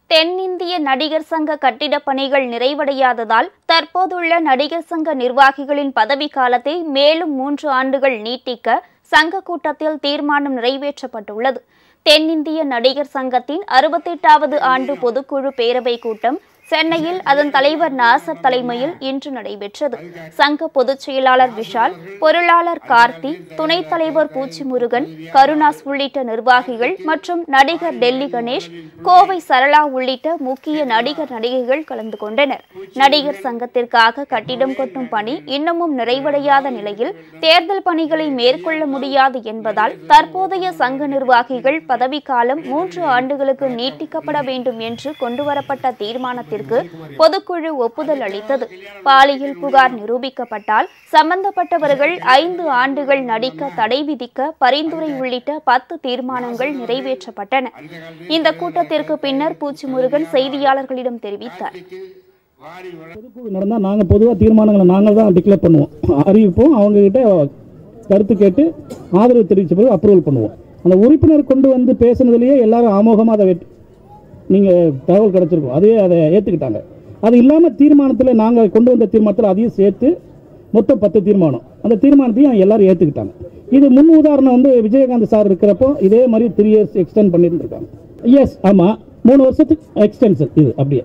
தென்னிந்திய நடிகர் சங்க கட்டிடப் பணிகள் நிறைவடையாததால் தற்போதுள்ள நடிகர் சங்க நிர்வாகிகளின் பதவி காலத்தை மேலும் மூன்று ஆண்டுகள் நீட்டிக்க சங்க கூட்டத்தில் தீர்மானம் நிறைவேற்றப்பட்டுள்ளது தென்னிந்திய நடிகர் சங்கத்தின் அறுபத்தெட்டாவது ஆண்டு பொதுக்குழு பேரவைக் கூட்டம் சென்னையில் அதன் தலைவர் நாசர் தலைமையில் இன்று நடைபெற்றது சங்க பொதுச் செயலாளர் விஷால் பொருளாளர் கார்த்தி துணைத் தலைவர் பூச்சிமுருகன் கருணாஸ் உள்ளிட்ட நிர்வாகிகள் மற்றும் நடிகர் டெல்லி கணேஷ் கோவை சரளா உள்ளிட்ட முக்கிய நடிகர் நடிகைகள் கலந்து கொண்டனர் நடிகர் சங்கத்திற்காக கட்டிடம் கட்டும் பணி இன்னமும் நிறைவடையாத நிலையில் தேர்தல் பணிகளை மேற்கொள்ள முடியாது என்பதால் தற்போதைய சங்க நிர்வாகிகள் பதவிக்காலம் மூன்று ஆண்டுகளுக்கு நீட்டிக்கப்பட வேண்டும் என்று கொண்டுவரப்பட்ட தீர்மானத்திற்கு பொதுக்குழு ஒப்புதல் அளித்தது பாலியல் புகார் நிரூபிக்கப்பட்டால் சம்பந்தப்பட்டவர்கள் ஐந்து ஆண்டுகள் நடிக்க தடை விதிக்க பரிந்துரை உள்ளிட்ட பத்து தீர்மானங்கள் நிறைவேற்றப்பட்டன இந்த கூட்டத்திற்கு பின்னர் பூச்சிமுருகன் செய்தியாளர்களிடம் தெரிவித்தார் பொதுக்குழு நடந்தால் நாங்கள் பொதுவாக தீர்மானங்களை நாங்கள் தான் டிக்ளேர் பண்ணுவோம் அறிவிப்போம் அவங்கக்கிட்ட கருத்து கேட்டு ஆதரவு தெரிவித்த பிறகு அப்ரூவல் பண்ணுவோம் அந்த உறுப்பினர் கொண்டு வந்து பேசுனதுலேயே எல்லாரும் ஆமோகமாக அதை வெட் நீங்கள் தகவல் கிடச்சிருக்கும் அதையே அதை ஏற்றுக்கிட்டாங்க அது இல்லாமல் தீர்மானத்தில் நாங்கள் கொண்டு வந்த தீர்மானத்தில் அதையும் சேர்த்து மொத்தம் பத்து தீர்மானம் அந்த தீர்மானத்தையும் எல்லாரும் ஏற்றுக்கிட்டாங்க இது முன் உதாரணம் வந்து விஜயகாந்த் சார் இருக்கிறப்போ இதே மாதிரி த்ரீ இயர்ஸ் எக்ஸ்டெண்ட் பண்ணியிருந்திருக்காங்க எஸ் ஆமாம் மூணு வருஷத்துக்கு எக்ஸ்டென்ஷன் இது அப்படியே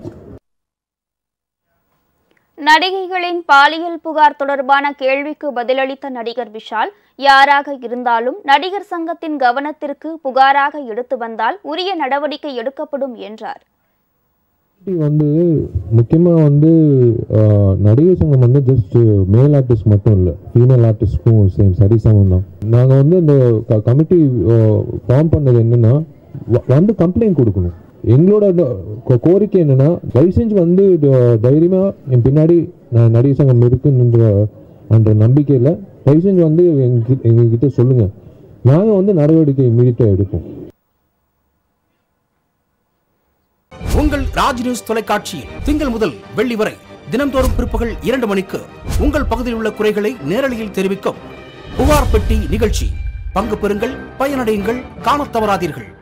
நடிகைகளின் பாலியல் புகார் தொடர்பான கேள்விக்கு பதிலளித்த நடிகர் விஷால் யாராக இருந்தாலும் நடிகர் சங்கத்தின் கவனத்திற்கு புகாராக எடுத்து வந்தால் உரிய நடவடிக்கை எடுக்கப்படும் என்றார் இது வந்து முக்கியமாக வந்து ஆஹ், நடிகர் சங்கம் வந்து ஜஸ்ட் மேல் ஆர்டிஸ்ட் மட்டும் இல்லை ஃபீமேல் ஆர்டிஸ்ட்க்கும் சேம் சரி சமம் தான் நாங்கள் வந்து இந்த கமிட்டி ஃபார்ம் பண்ணது என்னன்னா வ- வந்து கம்ப்ளைண்ட் கொடுக்கணும் எங்களோட ட- கோ- கோரிக்கை என்னன்னா தயவு செஞ்சு வந்து ட- தைரியமா என் பின்னாடி நான் நடிகர் சங்கம் இருக்குன்ற அந்த நம்பிக்கையில் தயவு செஞ்சு வந்து எங்க எங்ககிட்ட சொல்லுங்க நாங்கள் வந்து நடவடிக்கை இமீடியட்டாக எடுப்போம் உங்கள் ராஜ் நியூஸ் தொலைக்காட்சியில் திங்கள் முதல் வெள்ளி வரை தினம்தோறும் பிற்பகல் இரண்டு மணிக்கு உங்கள் பகுதியில் உள்ள குறைகளை நேரலையில் தெரிவிக்கும் புகார் பெட்டி நிகழ்ச்சி பங்கு பெறுங்கள் பயனடையுங்கள் காணத் தவறாதீர்கள்